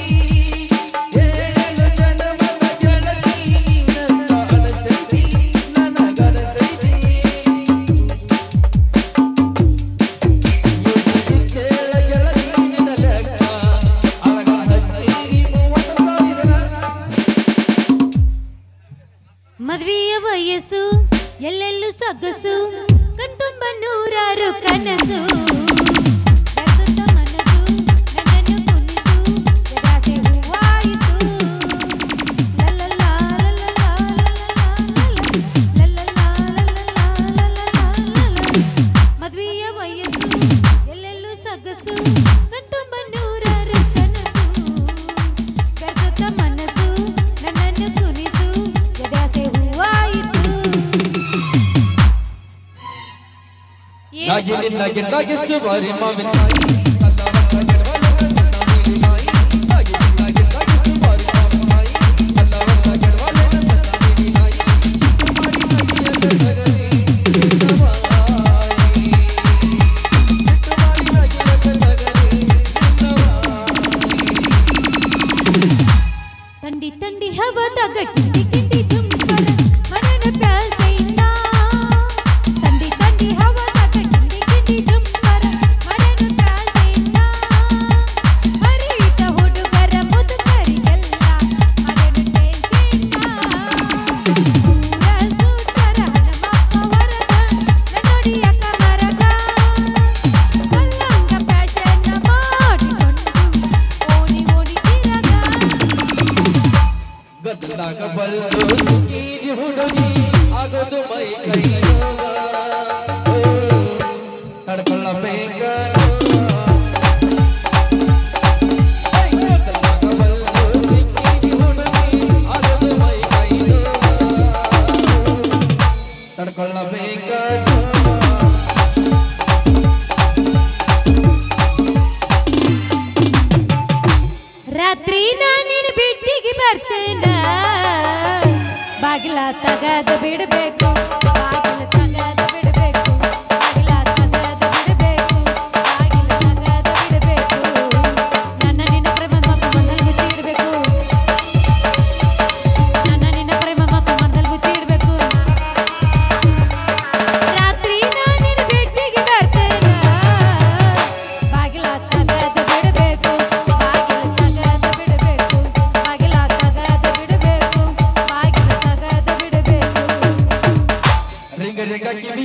ಏಳು ಜನ್ಮದ ಗೆಳತಿ ನಿನ್ನಂತ ಅನಸೈತಿ ನನಗನಸೈತಿ ಕೇಳ ಗೆಳತಿ ನಿನ್ನ ಲೆಕ್ಕ ಅಳಗ ಹಚ್ಚಿ ಮೂವತ್ತು ಸಾವಿರ ಮದ್ವೆಯ ವಯಸ್ಸು ಎಲ್ಲೆಲ್ಲೂ ಸೊಗಸು ಕಣ್ತುಂಬ ನೂರಾರು ಕನಸು ಬೆರೆಸುತ್ತ ಮನಸ್ಸು ನನ್ನನ್ನು ಕುಣಿಸು ಎದಾಸೆ ಹೂವಾಯಿತು ಲಲ್ಲಲಾ, ಲಲ್ಲಲಾ, ಲಲ್ಲಲಾ, ಲಲ್ಲಲಾ, ಲಲ್ಲಲಾ. ಮದ್ವೆಯ ವಯಸ್ಸು ಎಲ್ಲೆಲ್ಲೂ ಸೊಗಸು ಕಣ್ತುಂಬ ನೂರಾರು ಕನಸು ಬೆರೆಸುತ್ತ ಮನಸ್ಸು ನನ್ನನ್ನು ಕುಣಿಸು ಎದಾಸೆ ಹೂವಾಯಿತು ನಾಗಿಲಿಂದಾಗಿ ನಾಗಿಷ್ಟು ಬಾರಿ ಮಾವಿನ ತಾಯಿ ಅಲ್ಲವತ್ತ ಗೆಡವಲೆ ನನ್ನ ನೀಲಿನಾಯಿ ನಾಗಿಲಿಂದಾಗಿ ನಾಗಿಷ್ಟು ಬಾರಿ ಮಾವಿನ ತಾಯಿ ಅಲ್ಲವತ್ತ ಗೆಡವಲೆ ನನ್ನ ನೀಲಿನಾಯಿ ಮಾರಿ ಮೈಯ ಬೆಳಗಲಿ ನಿನ್ನವಾಯಿ ಬಿಟ್ಟು ಮಾರಿ ಮೈಯ ಬೆಳಗಲಿ ನಿನ್ನವಾಯಿ ತಂಡಿ ತಂಡಿ ಹವದಾಗ ಕಿಂಡಿ ಕಿಂಡಿ ಜುಂಕರ ಮನನ ಪ್ಯಾಸೆಯಿಂದ ತಂಡಿ ತಂಡಿ ಹವದಾಗ ಕಿಂಡಿ ಕಿಂಡಿ ಜುಂಕರ ಮನನ ಪ್ಯಾಸೆಯಿಂದ ಹರಿತ ಹುಡುಗರ ಮುದುಕರಿಗೆಲ್ಲ ಮನನ ಪ್ಯಾಸೆಯಿಂದ ಊರ ಸೂತರ ಹನುಮಪ್ಪ ವರದ ನನ್ನೊಡಿಯ ಕಮರದ ಕಲ್ಲಂಗ ಪ್ಯಾಶನ್ನ ಮಾಡಿಕೊಂಡು ಓಡಿ ಓಡಿ ತಿರಗ ಗದ್ದಲಾಗ ಬಲ್ಲು ಸುಗೀರಿ ಹುಡುಗಿ ಆಗೋದು ಮೈ ಕೈ ನೋವ. ಓ, ತಡ್ಕೊಳ್ಳಬೇಕ ಗದ್ದಲಾಗ ಬಲ್ಲು ಸುಗೀರಿ ಹುಡುಗಿ ಆಗೋದು ಮೈ ಕೈ ನೋವ. ತಡ್ಕೊಳ್ಳಬೇಕ ರಾತ್ರಿ ನಾನಿನ ಬಿಟ್ಟಿಗೆ ಬರ್ತೇನ ಬಾಗಿಲ ತಗದ ಬಿಡಬೇಕು ಬಾಗಿಲ ತಗದ ಬಿಡಬೇಕು ಬಾಗಿಲ ತಗದ ಬಿಡಬೇಕು ಬಾಗಿಲ ತಗದ ಬಿಡಬೇಕು ನನ್ನ ನಿನ್ನ ಪ್ರೇಮ ಮಕ್ಕ ಮಂದಲ್ ಮುಚ್ಚಿಡ್ಬೇಕು ನನ್ನ ನಿನ್ನ ಪ್ರೇಮ ಮಕ್ಕ ಮಂದಲ್ ಮುಚ್ಚಿಡ್ಬೇಕು ರಾತ್ರಿ ನಾನಿನ ಬಿಟ್ಟಿಗೆ ಬರ್ತೇನ ಬಾಗಿಲ ತಗದ ಬಿಡಬೇಕು ಬಾಗಿಲ ತಗದ ಬಿಡಬೇಕು ಬಾಗಿಲ ತಗದ ಬಿಡಬೇಕು ಬಾಗಿಲ ತಗದ ಬಿಡಬೇಕು ರಿಂಗ ರಿಂಗ ಕಿವಿ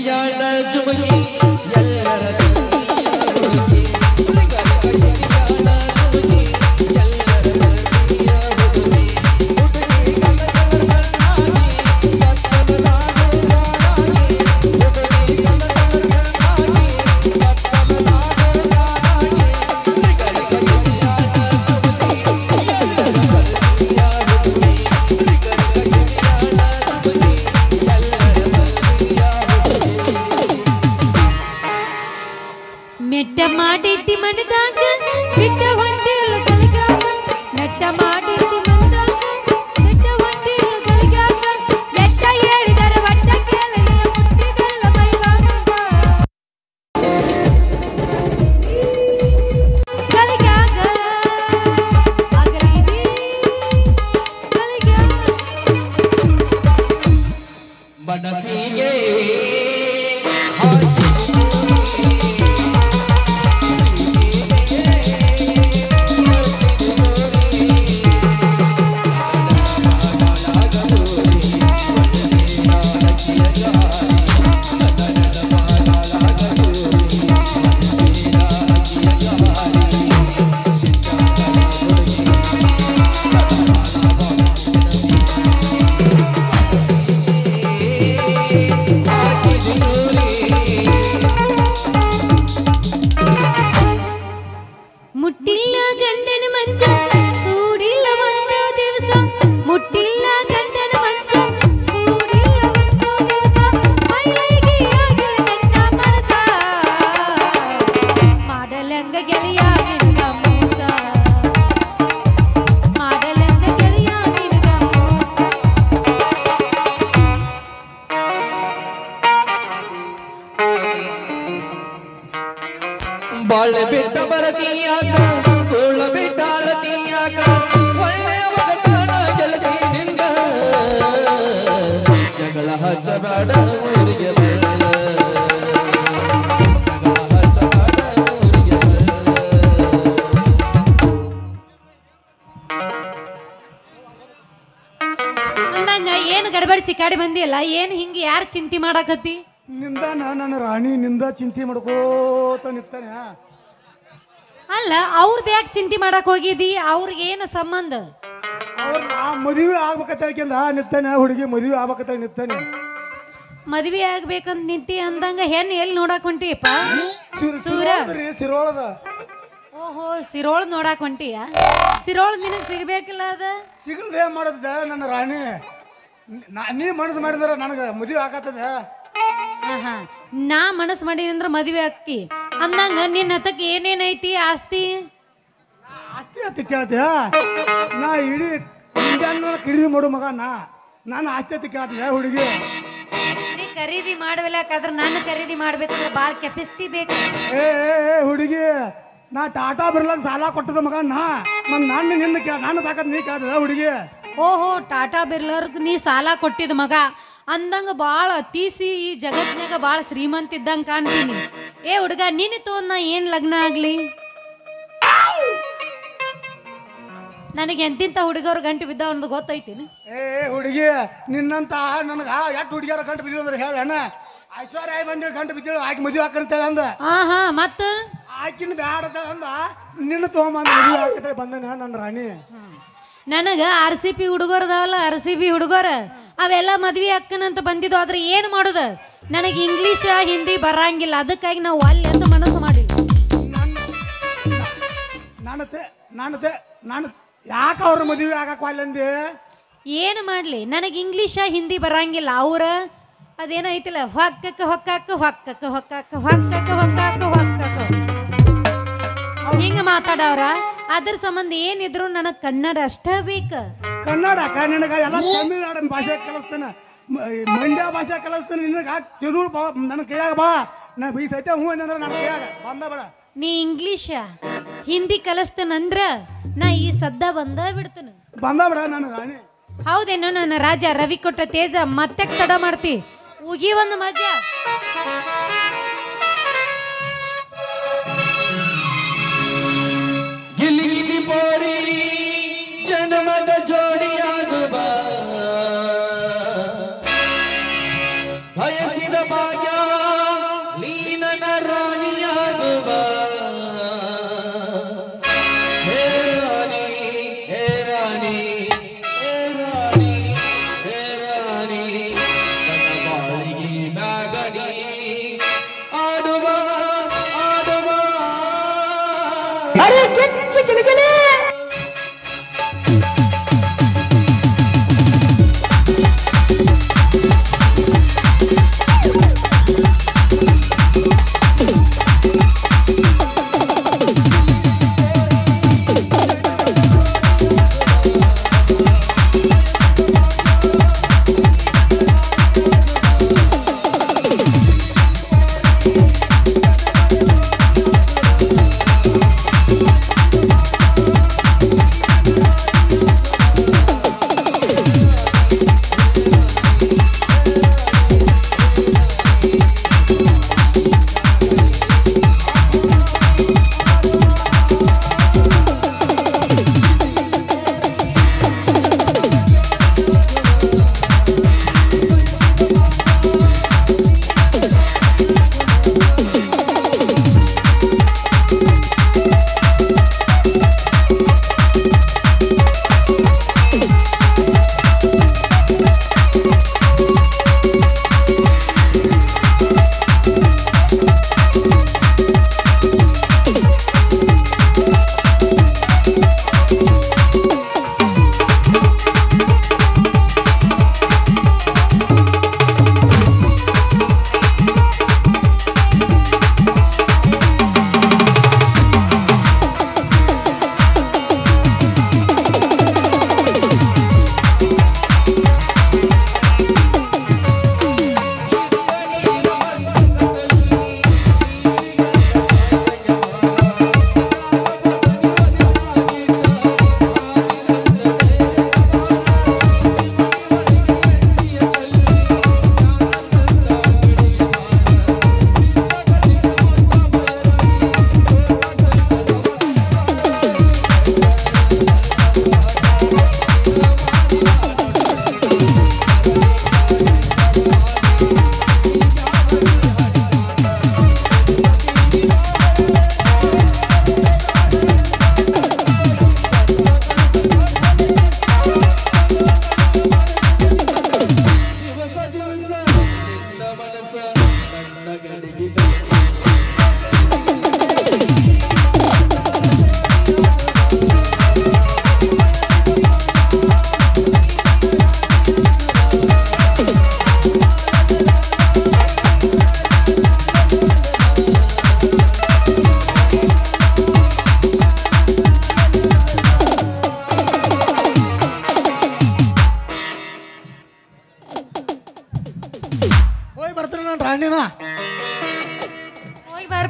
ಅಂದಂಗ ಏನು ಗಡಬಡಿ ಸಿಕ್ಕಾಡಿ ಬಂದಿಲ್ಲ ಏನು ಹಿಂಗೆ ಯಾರು ಚಿಂತೆ ಮಾಡಾಕತ್ತಿ ನಿಂದಾನ ನನ್ನ ರಾಣಿ ನಿಂದ ಚಿಂತೆ ಮಾಡ್ಕೋತ ನಿಂತಾನೆ ಅಲ್ಲ ಅವ್ರದ್ದು ಯಾಕೆ ಚಿಂತೆ ಮಾಡಕ್ ಹೋಗಿದಿ ಅವ್ರಿಗೆ ಏನು ಸಂಬಂಧ ಅವ್ರ ನಾ ಮದುವೆ ಆಗ್ಬೇಕಂತ ಹೇಳ್ಕೊಂಡ ನಿಂತಾನೆ ಹುಡುಗಿ ಮದುವೆ ಆಗ್ಬೇಕಂತ ಹೇಳಿ ನಿಂತಾನೆ ಮದ್ವೆ ಆಗ್ಬೇಕಂತ ನಿಂತಿ ಅಂದಂಗ ಹೆಣ್ಣು ಎಲ್ಲಿ ನೋಡಕ್ ಹೊಂಟಿಯಪ್ಪ ಸಿರ್- ಸಿರೋಳದ್ರಿ ಸಿರೋಳದ ಓಹೋ ಸಿರೋಳ್ ನೋಡಕ್ ಹೊಂಟಿಯ ಸಿರೋಳ್ ನಿನಗ್ ಸಿಗ್ಬೇಕಿಲ್ಲ ಅದ ಸಿಗಲ್ದ ಏನ್ ಮಾಡೋದ ನನ್ನ ರಾಣಿ ನಾ- ನೀ ಮನಸ್ಸು ಮಾಡಿದ್ರ ನನಗೆ ಮದುವೆ ಆಗತ್ತದ ಆಹಾ ನಾ ಮನಸ್ ಮಾಡಿ ಅಂದ್ರ ಮದ್ವೆ ಅಕ್ಕಿ ಅಂದಂಗ ನಿನ್ನ ಹತ್ತಕ್ ಏನೇನೈತಿ ಆಸ್ತಿ ಆಸ್ತಿ ಅಂತ ಕೇಳ್ತೀಯ ನಾ ಇಡೀ ಇಂಡಿಯನ್ನ ಖರೀದಿ ಮಾಡು ಮಗ ನಾ ನಾನು ಆಸ್ತಿ ಅಂತ ಕೇಳ್ತೀಯ ಹುಡುಗಿ ನೀ ಖರೀದಿ ಮಾಡ್ಬೇಕಂದ್ರ ನಾನು ಖರೀದಿ ಮಾಡ್ಬೇಕಂದ್ರ ಬಾಳ್ ಕೆಪಾಸಿಟಿ ಬೇಕು ಏ ಏ, ಏ, ಹುಡುಗಿ ನಾ ಟಾಟಾ ಬಿರ್ಲಾಗ ಸಾಲ ಕೊಟ್ಟದ ಮಗ ನಾ ಮತ್ ನಾನು ನಿನ್ನ ಕೇ ನಾನು ತಾಕತ್ ನೀ ಕೇಳ್ತದ ಹುಡುಗಿ ಓಹೋ ಟಾಟಾ ಬಿರ್ಲರ್ಗ್ ನೀ ಸಾಲ ಕೊಟ್ಟಿದ ಮಗ ಅಂದಂಗ ಬಾಳ ತೀಸಿ ಈ ಜಗತ್ನ್ಯಾಗ ಬಾಳ ಶ್ರೀಮಂತ ಇದ್ದಂಗ ಕಾಣ್ತೀನಿ ಏ ಹುಡುಗ ನಿನ್ನ ತಗೊಂಡ್ ನಾ ಏನ್ ಲಗ್ನ ಆಗ್ಲಿ ನನಗೆ ಎಂತಿಂತ ಹುಡುಗವ್ರ ಗಂಟು ಬಿದ್ದ ಒಂದು ಗೊತ್ತೈತಿನ ಏ ಏ, ಹುಡುಗಿ ನಿನ್ನಂತ ನನಗೆ ಎಷ್ಟು ಹುಡುಗಿಯರ ಗಂಟು ಬಿದ್ದಿದ್ದು ಅಂದ್ರೆ ಹೇಳ ಅಣ್ಣ ಐಶ್ವರ್ಯ ಆಯ್ ಬಂದಿಲ್ಲ ಗಂಟು ಬಿದ್ದಿಲ್ಲ ಆಕಿ ಮದುವೆ ಹಾಕಂತೇಳಿ ಅಂದ ಹಾ ಹಾ ಮತ್ತ ಆಕಿನ ಬ್ಯಾಡ ಅಂತೇಳಿ ಅಂದ ನಿನ್ನ ತೊಗೊಂಬಂದು ಮದುವೆ ಹಾಕಂತೇಳಿ ಬಂದನ ನನ್ನ ರಾಣಿ ನನಗ ಆರ್ ಸಿ ಪಿ ಹುಡುಗರದಾವಲ್ಲ ಆರ್ ಸಿ ಪಿ ಹುಡುಗರ ಅವೆಲ್ಲ ಮದ್ವಿ ಅಕ್ಕನಂತ ಬಂದಿದ್ದು ಆದ್ರೆ ಏನು ಮಾಡೋದು ನನಗೆ ಇಂಗ್ಲೀಷ್ ಹಿಂದಿ ಬರಂಗಿಲ್ಲ ಅದಕ್ಕಾಗಿ ನಾವು ಅಲ್ಲಿ ಅಂತ ಮನಸ್ಸು ಮಾಡಿಲ್ಲ ನನ್ನ ನಾನು ತೆ ನಾನು ತೆ ನಾನು ಯಾಕೆ ಅವ್ರ ಮದುವೆ ಆಗಕ್ಕೆ ಅಲ್ಲಂದೆ ಏನು ಮಾಡಲಿ ನನಗೆ ಇಂಗ್ಲೀಷ ಹಿಂದಿ ಬರಂಗಿಲ್ಲ ಅವ್ರ ಅದೇನೈತಿಲ್ಲ ಹೊಕ್ಕಕ್ಕ ಹೊಕ್ಕಾಕ ಹೊಕ್ಕಕ್ಕ ಹೊಕ್ಕಾಕ ಹೊಕ್ಕಕ್ಕ ಹೊಕ್ಕಾಕ ಹೊಕ್ಕಾಕ ಹಿಂಗ ಮಾತಾಡವ್ರ ಅದ್ರ ಸಂಬಂಧ ಏನಿದ್ರು ನನಗೆ ಕನ್ನಡ ಅಷ್ಟ ಬೇಕ ಕನ್ನಡಕ ನಿನಗೆ ಎಲ್ಲ ತಮಿಳ್ನಾಡಿನ ಭಾಷೆ ಕಲಿಸ್ತಾನೆ ಮ- ಮಂಡ್ಯ ಭಾಷೆ ಕಲಿಸ್ತಾನೆ ನಿನಗೆ ತಿರುಳು ಬಾ ನನ್ನ ಕೈಯಾಗ ಬಾ ನಾ ಈ ಸೈತೆ ಹ್ಞೂ ಅಂದ್ರೆ ನನ್ನ ಕೈಯಾಗ ಬಂದ ಬೇಡ ನೀ ಇಂಗ್ಲೀಷ ಹಿಂದಿ ಕಲಿಸ್ತೇನಂದ್ರ ನಾ ಈ ಸದ್ದ ಬಂದ ಬಿಡ್ತೇನೆ ಬಂದ ಬೇಡ ನನ್ನ ರಾಣಿ ಹೌದೇನೋ ನನ್ನ ರಾಜ ರವಿ ಕೊಟ್ಟ ತೇಜ ಮತ್ತೆ ತಡ ಮಾಡ್ತಿ ಉಗಿ ಒಂದು ಮಜಾ ಗಿಲಿ ಗಿಲಿ ಬೋರಿ ಜನ್ಮದ ಜೋಡಿಯಾಗುವ ಬಯಸಿದ ಭಾಗ್ಯ ನೀನನ ರಾಣಿಯಾಗುವ ಹೇ ರಾಣಿ ಹೇ ರಾಣಿ ಹೇ ರಾಣಿ ಹೇ ರಾಣಿ ನನ್ನ ಬಾಳಿಗೆ ಮ್ಯಾಗನಿ ಆಡುವ ಆಡುವ ಅರೆ ಗಿಚ್ಚಿ ಗಿಲಿಗಿಲಿ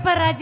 ರಾಜ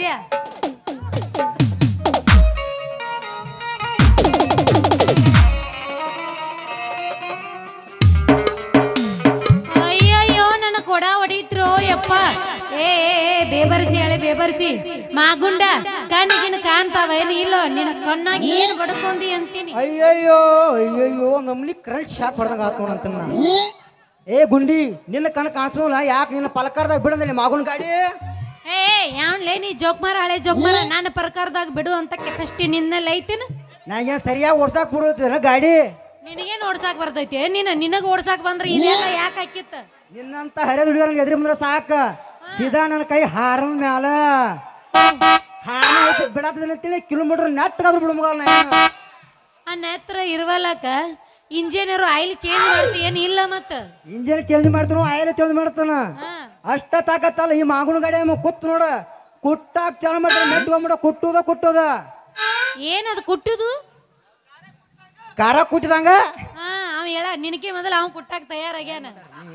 ಅಯ್ಯಯ್ಯೋ ನನ್ನ ಕೊಡ ಹೊಡೀತ್ರೋ ಯಪ್ಪ ಏ ಏ, ಏ, ಬೇಬರ್ಸಿ ಹೇಳಿ ಬೇಬರ್ಸಿ ಮಾಗುಂಡ ಕಣ್ಣಿಗಿನ ಕಾಣ್ತಾವ ಏನು ಇಲ್ಲೋ ನಿನ್ನ ಕಣ್ಣಾಗಿ ಏನ್ ಬಡ್ಕೊಂಡಿ ಅಂತೀನಿ ಅಯ್ಯಯ್ಯೋ ಅಯ್ಯಯ್ಯೋ ನಮ್ಲಿ ಕರೆಂಟ್ ಶಾಕ್ ಹೊಡೆದಂಗ ಆತ್ ನೋಡಂತ ನಾ ಏ ಗುಂಡಿ ನಿನ್ನ ಕಣ್ ಕಾಣಿಸೋಲ್ಲ ಯಾಕೆ ನಿನ್ನ ಪಲಕಾರದಾಗ ಬಿಡಂದಲ್ಲಿ ಮಾಗುನ್ ಗಾಡಿ ಏ ಯಾವ್ಲೇ ನೀ ಜೋಕ್ಮಾರ ಹಳೆ ಜೋಕ್ಮಾರ ನನ್ನ ಪ್ರಕಾರದಾಗ ಬಿಡು ಅಂತ ಕೆಪಾಸಿಟಿ ನಿನ್ನಲ್ಲಿ ಐತೇನ ನನಗೇನು ಸರಿಯಾಗಿ ಓಡ್ಸಾಕ್ ಬಿಡುತ್ತಿನ ಗಾಡಿ ನಿನಗೇನ್ ಓಡ್ಸಾಕ್ ಬರ್ತೈತಿ ನಿನ್ನ ನಿನಗ ಓಡ್ಸಾಕ್ ಬಂದ್ರೆ ಇದೆಲ್ಲ ಯಾಕೆ ಹಾಕಿತ್ತ ನಿನ್ನಂತ ಹರಿದ ಹುಡುಗರ ಎದ್ರಿ ಬಂದ್ರೆ ಸಾಕ ಸೀದಾ ನನ್ನ ಕೈ ಹಾರನ ಮ್ಯಾಲ ಹಾರ ಬಿಡತ್ತಂತೇಳಿ ಕಿಲೋಮೀಟರ್ ನೆಟ್ಟಗಾದ್ರು ಬಿಡು ಮಗ ನಾ ಏನು. ಆ ನೆತ್ರ ಇರುವಲ್ಲಕ ಇಂಜಿನಿಯರ್ ಆಯಿಲ್ ಚೇಂಜ್ ಮಾಡ್ಸಿ ಏನ್ ಇಲ್ಲ ಮತ್ತ ಇಂಜಿನ್ ಚೇಂಜ್ ಮಾಡ್ತಾನ ಆಯಿಲ್ ಚೇಂಜ್ ಮಾಡ್ತಾನ ಹಾ. ಅಷ್ಟ ತಾಕತ್ತಲ್ಲ ಈ ಮಾಗುನ ಗಾಡಿ ಅವ ಕುತ್ ನೋಡ ಕುಟ್ಟಾಕ್ ಚಾಲು ಮಾಡ್ತಾನ ನೆಟ್ಕೊಂಬಿಡ ಕುಟ್ಟುದ ಕುಟ್ಟುದ ಏನದು ಕುಟ್ಟುದು ಖಾರ ಕುಟ್ಟಿದಂಗ ಹಾ ಅವ ಹೇಳ ನಿನಗೆ ಮೊದಲ ಅವ ಕುಟ್ಟಾಕ ತಯಾರಾಗ್ಯಾನ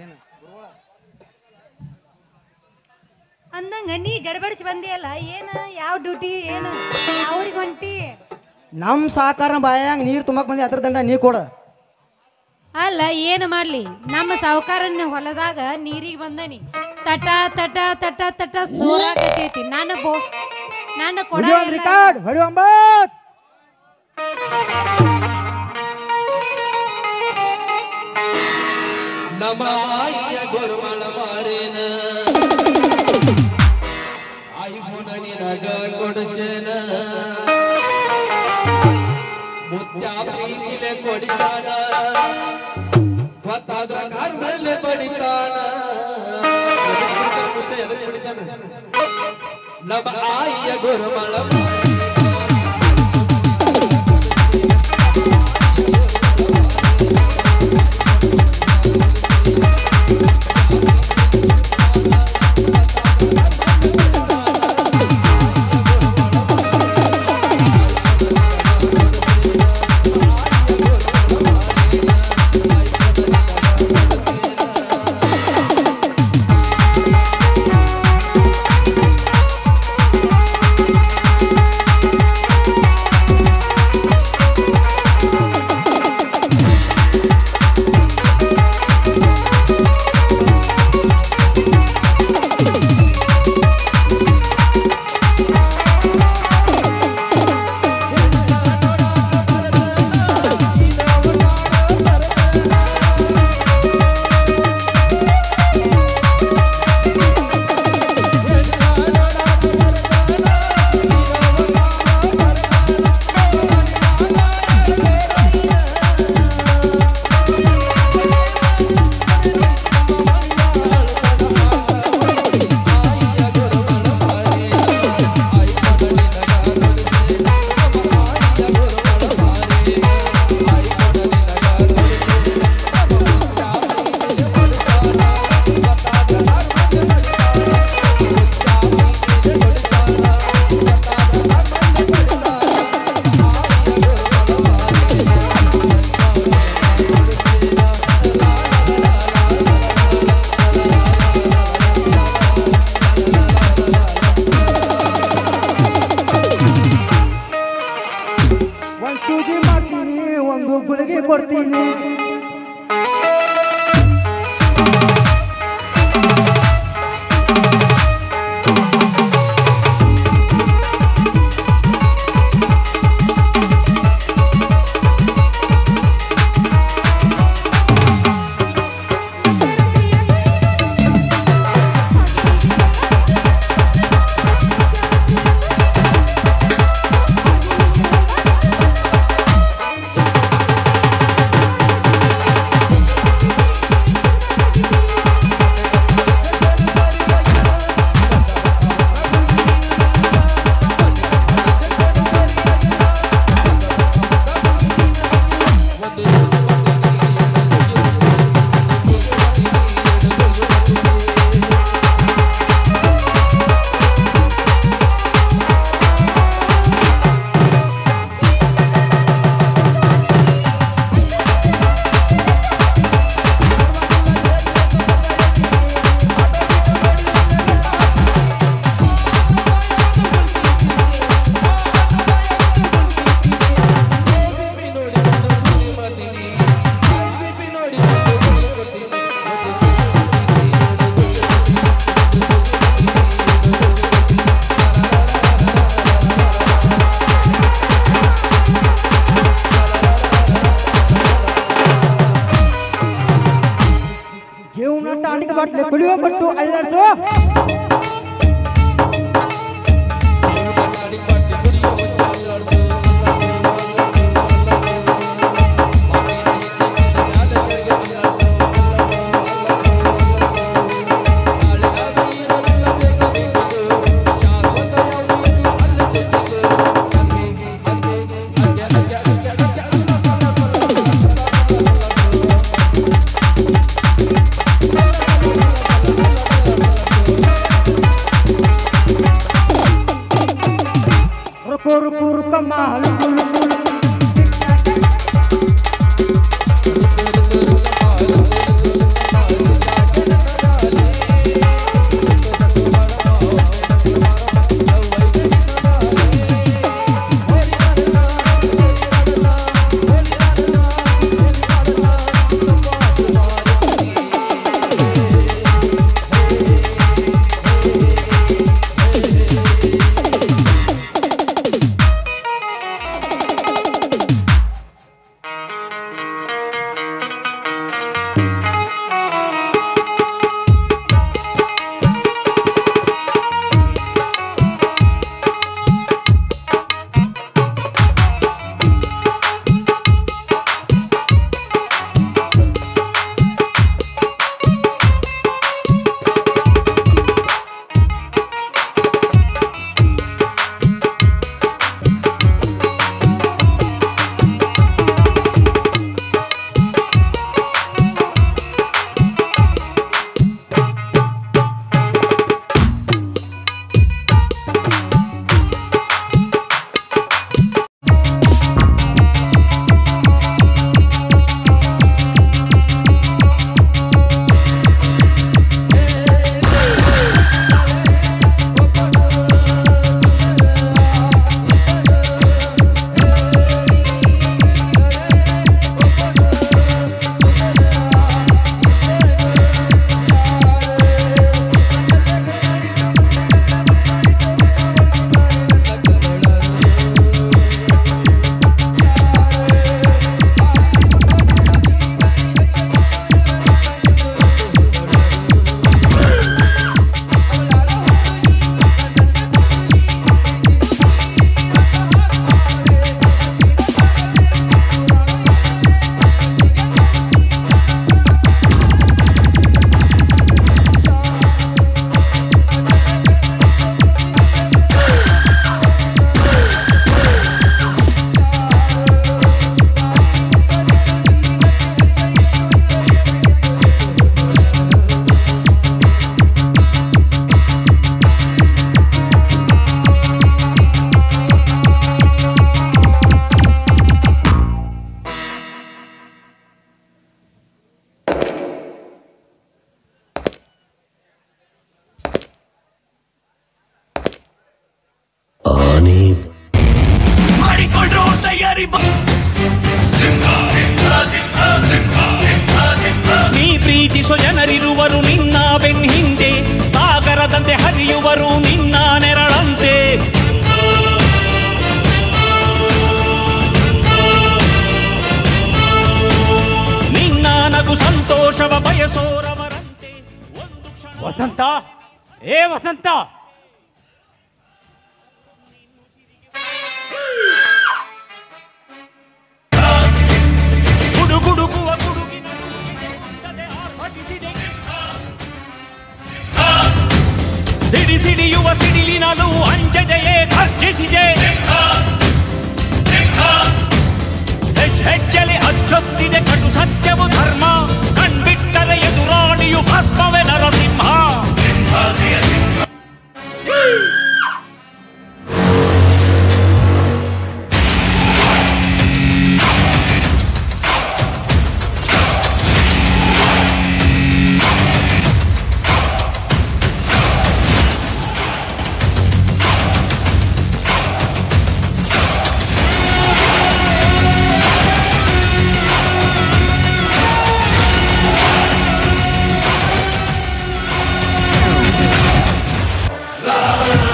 ಅಂದಂಗ ನೀ ಗಡಬಡಿಸಿ ಬಂದಿಯಲ್ಲ ಏನ ಯಾವ ಡ್ಯೂಟಿ ಏನ ಅವ್ರಿಗೆ ಹೊಂಟಿ ನಮ್ ಸಾಕಾರ ಬಾಯಾಂಗ ನೀರ್ ತುಂಬಕ್ ಬಂದಿ ಅದ್ರ ದಂಡ ನೀ ಕೊಡ ಅಲ್ಲ ಏನು ಮಾಡ್ಲಿ ನಮ್ಮ ಸಾವುಕಾರನ ಹೊಲದಾಗ ನೀರಿಗೆ ಬಂದನಿ ತಟ ತಟ ತಟ ತಟ ಸೋರಾಕತೈತಿ ನಾನು ಬೋ ನಾನು ಕೊಡ ಹೊಡಿ ಒಂದ್ ರಿಕಾರ್ಡ್ ಹೊಡಿ ಒಂಬತ್ ನಮ್ಮ ಆಯಿಯ ಗುರುಮಳ ಮಾರೇನ ಐಫೋನ್ ನಿನಗ ಕೊಡಿಸೇನ ಮುತ್ಯ ಪ್ರೀತಿಲೆ ಕೊಡಿಸಾನ ಗೊತ್ತಾದ್ರ ಕಾರ್ ಮೇಲೆ ಬಡಿತಾನ ಮುತ್ತೆ ಎದಕ್ ಬಡಿತಾನ? ನಮ್ಮ ಆಯಿಯ ಗುರುಮಳ ಮಾರೇನ ಒಂದ್ ಚೂಜಿ ಮಾಡ್ತೀನಿ ಒಂದು ಗುಳಿಗೆ ಕೊಡ್ತೀನಿ ಒಂದು ಬಾಟ್ಲಿ ಕುಡಿಯುವ ಕೊಟ್ಟು ಅಳ್ಳಾಡ್ಸು ರುಕು ರುಕು ರುಕಮ್ಮ ಲುಕು ಲುಕು ಲುಕು. ಮಾಡಿಕೊಂಡ್ರು ತಯಾರಿ ಬ- ನೀ ಪ್ರೀತಿಸೋ ಜನರಿರುವರು ನಿನ್ನ ಬೆನ್ ಹಿಂದೆ ಸಾಗರದಂತೆ ಹರಿಯುವರು ನಿನ್ನ ನೆರಳಂತೆ ನಿನ್ನ ನಗು ಸಂತೋಷವ ಬಯಸೋರವರಂತೆ ಒಂದು ಕ್ಷಣ ವಸಂತ ಏ ವಸಂತ ಗುಡುಗುಡುಗುವ ಗುಡುಗಿನ ಮುಗಿದೆ ಆರ್ಭಟಿಸಿದೆ. ಸಿಡಿ ಸಿಡಿಯುವ ಸಿಡಿಲಿನಲು ಅಂಜದೆಯೇ ಗರ್ಜಿಸಿದೆ ಹೆಜ್ ಹೆಜ್ಜೆಲೆ ಅಚ್ಚೊತ್ತಿದೆ ಕಟು ಸತ್ಯವು ಧರ್ಮ ಕಣ್ಬಿಟ್ಟರೆ ಎದುರಾಳಿಯು ಭಸ್ಮವೇ ನರಸಿಂಹ ಲಾಲ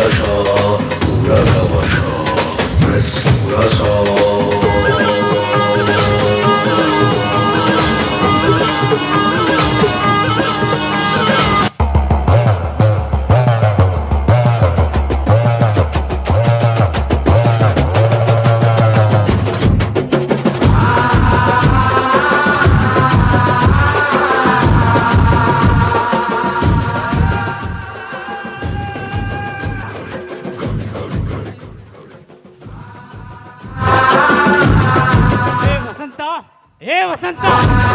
ಏ ವಸಂತ ಏ ವಸಂತ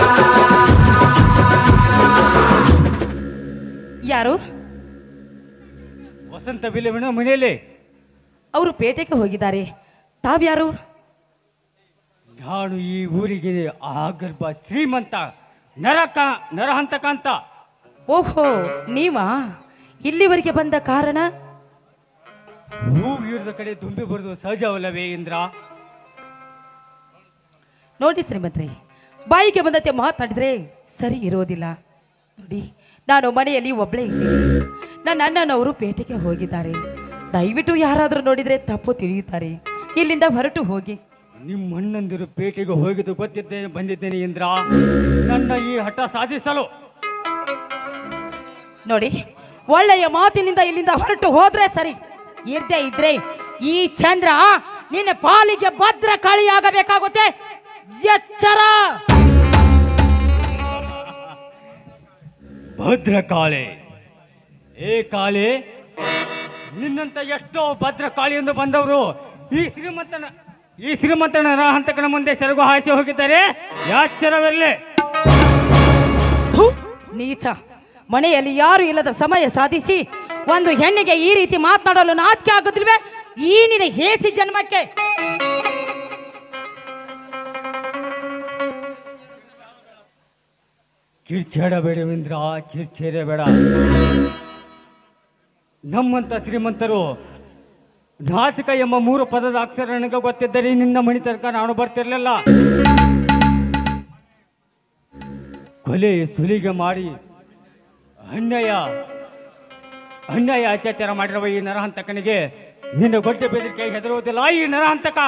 ಯಾರು ವಸಂತ ವಿಲವಿನ ಮನೆಯಲ್ಲಿ ಅವರು ಪೇಟೆಗೆ ಹೋಗಿದ್ದಾರೆ ತಾವ್ಯಾರು ನಾನು ಈ ಊರಿಗೆ ಆಗರ್ಭ ಶ್ರೀಮಂತ ನರಕ ನರಹಂತಕಾಂತ ಓಹೋ ನೀವಾ ಇಲ್ಲಿವರೆಗೆ ಬಂದ ಕಾರಣ ಹೂವಿರದ ಕಡೆ ದುಂಬಿ ಬರುವುದು ಸಹಜವಲ್ಲವೇ ಇಂದ್ರ ನೋಡಿ ಶ್ರೀಮಂತ್ರಿ ಬಾಯಿಗೆ ಬಂದಂತೆ ಮಾತಾಡಿದ್ರೆ ಸರಿ ಇರೋದಿಲ್ಲ ನೋಡಿ ನಾನು ಮನೆಯಲ್ಲಿ ಒಬ್ಬಳೇ ಇದ್ದೀನಿ ನನ್ನ ಅಣ್ಣನವರು ಪೇಟೆಗೆ ಹೋಗಿದ್ದಾರೆ ದಯವಿಟ್ಟು ಯಾರಾದರೂ ನೋಡಿದರೆ ತಪ್ಪು ತಿಳಿಯುತ್ತಾರೆ ಇಲ್ಲಿಂದ ಹೊರಟು ಹೋಗಿ ನಿಮ್ಮ ಅಣ್ಣಂದಿರು ಪೇಟೆಗೆ ಹೋಗಿದ್ದು ಗೊತ್ತಿದ್ದೇನೆ ಬಂದಿದ್ದೇನೆ ಇಂದ್ರ ನನ್ನ ಈ ಹಠ ಸಾಧಿಸಲು ನೋಡಿ ಒಳ್ಳೆಯ ಮಾತಿನಿಂದ ಇಲ್ಲಿಂದ ಹೊರಟು ಹೋದ್ರೆ ಸರಿ ಇರ್ದೇ ಇದ್ರೆ ಈ ಚಂದ್ರ ನಿನ್ನ ಪಾಲಿಗೆ ಭದ್ರ ಕಾಳಿಯಾಗಬೇಕಾಗುತ್ತೆ ಎಚ್ಚರ ಭದ್ರ ಕಾಳೆ ಏ ಕಾಳೆ ನಿನ್ನಂತ ಎಷ್ಟೋ ಭದ್ರ ಕಾಳಿಯಿಂದ ಬಂದವರು ಈ ಶ್ರೀಮಂತನ ಈ ಶ್ರೀಮಂತನ ನರಹಂತಕನ ಮುಂದೆ ಸೆರಗು ಹಾಯಿಸಿ ಹೋಗಿದ್ದಾರೆ ಯಾಶ್ಚರ್ಯವಿರಲಿ ಥು, ನೀಚ ಮನೆಯಲ್ಲಿ ಯಾರು ಇಲ್ಲದ ಸಮಯ ಸಾಧಿಸಿ ಒಂದು ಹೆಣ್ಣಿಗೆ ಈ ರೀತಿ ಮಾತನಾಡಲು ನಾಚಿಕೆ ಆಗುತ್ತಿಲ್ವೇ ಈ ನಿನ್ನ ಹೇಸಿ ಜನ್ಮಕ್ಕೆ ಕಿರ್ಚಾಡಬೇಡ ಇಂದ್ರ ಕಿರ್ಚೇರೆ ಬೇಡ ನಮ್ಮಂತ ಶ್ರೀಮಂತರು ನಾಚಿಕ ಎಂಬ ಮೂರು ಪದದ ಅಕ್ಷರ ನನಗೆ ಗೊತ್ತಿದ್ದರೆ ನಿನ್ನ ಮಣಿ ತನಕ ನಾನು ಬರ್ತಿರ್ಲಿಲ್ಲ ಕೊಲೆ ಸುಲಿಗೆ ಮಾಡಿ ಅನ್ಯಾಯ ಅನ್ಯಾಯ ಅತ್ಯಾಚಾರ ಮಾಡಿರುವ ಈ ನರಹಂತಕನಿಗೆ ನಿನ್ನ ಗೊಡ್ಡೆ ಬೆದರಿಕೆ ಹೆದರುವುದಿಲ್ಲ ಈ ನರಹಂತಕ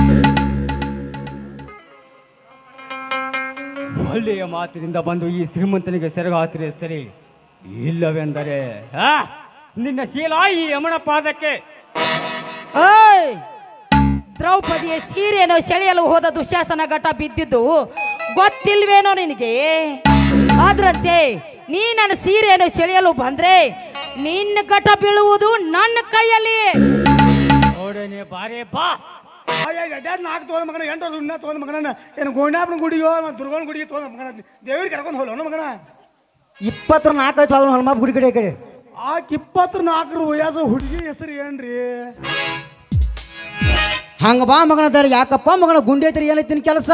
ಒಳ್ಳೆಯ ಮಾತಿನಿಂದ ಬಂದು ಈ ಶ್ರೀಮಂತನಿಗೆ ಸೆರಗು ಹಾತಿರಿಸ್ತರಿ ಇಲ್ಲವೆಂದರೆ ಆ, ನಿನ್ನ ಶೀಲ ಈ ಯಮನ ಪಾದಕ್ಕೆ ಓಯ್ ದ್ರೌಪದಿಯ ಸೀರೆಯನ್ನು ಸೆಳೆಯಲು ಹೋದ ದುಶ್ಯಾಸನ ಘಟ ಬಿದ್ದಿದ್ದು ಗೊತ್ತಿಲ್ವೇನೋ ನಿನಗೆ ಆದ್ರಂತೆ ನೀ ನನ್ನ ಸೀರೆಯನ್ನು ಸೆಳೆಯಲು ಬಂದ್ರೆ ನಿನ್ನ ಘಟ ಬೀಳುವುದು ನನ್ನ ಕೈಯಲ್ಲಿ ನೋಡನೆ ಬಾರೆ ಬಾ ಅಡ್ಯಾಡ್ ನಾಲ್ಕು ತೊಗೊಂಡ್ ಮಗನ ಎಂಟು ವರ್ಷ ಉಣ್ಣ ತೊಗೊಂಡ್ ಮಗನ ಏನು ಗೋಂಡಾಪನ ಗುಡಿಯೋ ದುರ್ಗನ ಗುಡಿಗೆ ತೊಗೊಂಡ್ ಮಗನ ದೇವ್ರಿಗೆ ಕರ್ಕೊಂಡು ಹೋಗ್ಲೋ ಮಗನ ಇಪ್ಪತ್ತರ ನಾಲ್ಕು ಆಯ್ತು ಅದನ್ನ ಹನುಮಾಪ್ ಗುಡಿ ಕಡೆ ಈ ಕಡೆ ಆಕೆ ಇಪ್ಪತ್ತು ನಾಲ್ಕರ ವಯಸ್ಸು ಹುಡುಗಿ ಹೆಸರು ಏನ್ರಿ ಹಂಗ ಬಾ ಮಗನ ದಾರಿ ಯಾಕಪ್ಪ ಮಗನ ಗುಂಡಿ ಐತ್ರಿ ಏನೈತಿನ ಕೆಲಸ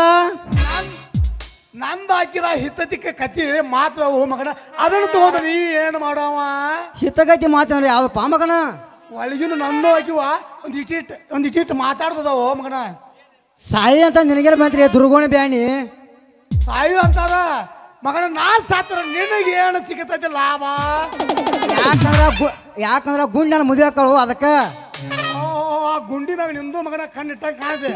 ನಂದು ಹಾಕಿದ ಹಿತ್ತತಿಕ ಕತಿ ಮಾತು ಓ ಮಗನ ಅದನ್ನು ತಗೊಂಡು ನೀ ಏನು ಮಾಡವ ಹಿತಗತಿ ಮಾತಂದ್ರೆ ಯಾವ್ದಪ್ಪ ಮಗನ ಒಳಗಿನ ನಂದು ಹಾಕಿವ ಒಂದು ಇಟಿಟ್ ಒಂದು ಇಟಿಟ್ ಮಾತಾಡ್ತದವ ಮಗನ ಸಾಯಿ ಅಂತ ನಿನಗೆಲ್ಲ ಬಂತ್ರಿ ದುರ್ಗೋಣಿ ಬ್ಯಾಣಿ ಸಾಯು ಅಂತಾರ ಮಗನ ನಾ ಸಾತ್ರ ನಿನಗೆ ಏನು ಸಿಗತೈತಿ ಲಾಭ ಯಾಕಂದ್ರ ಗು- ಯಾಕಂದ್ರ ಗುಂಡಿ ನನ್ನ ಮದುವೆ ಹಾಕಳು ಅದಕ್ಕೆ ಓ, ಆ ಗುಂಡಿ ಮ್ಯಾಗ ನಿಂದು ಮಗನ ಕಣ್ಣಿಟ್ಟಂಗೆ ಕಾಣಿದೆ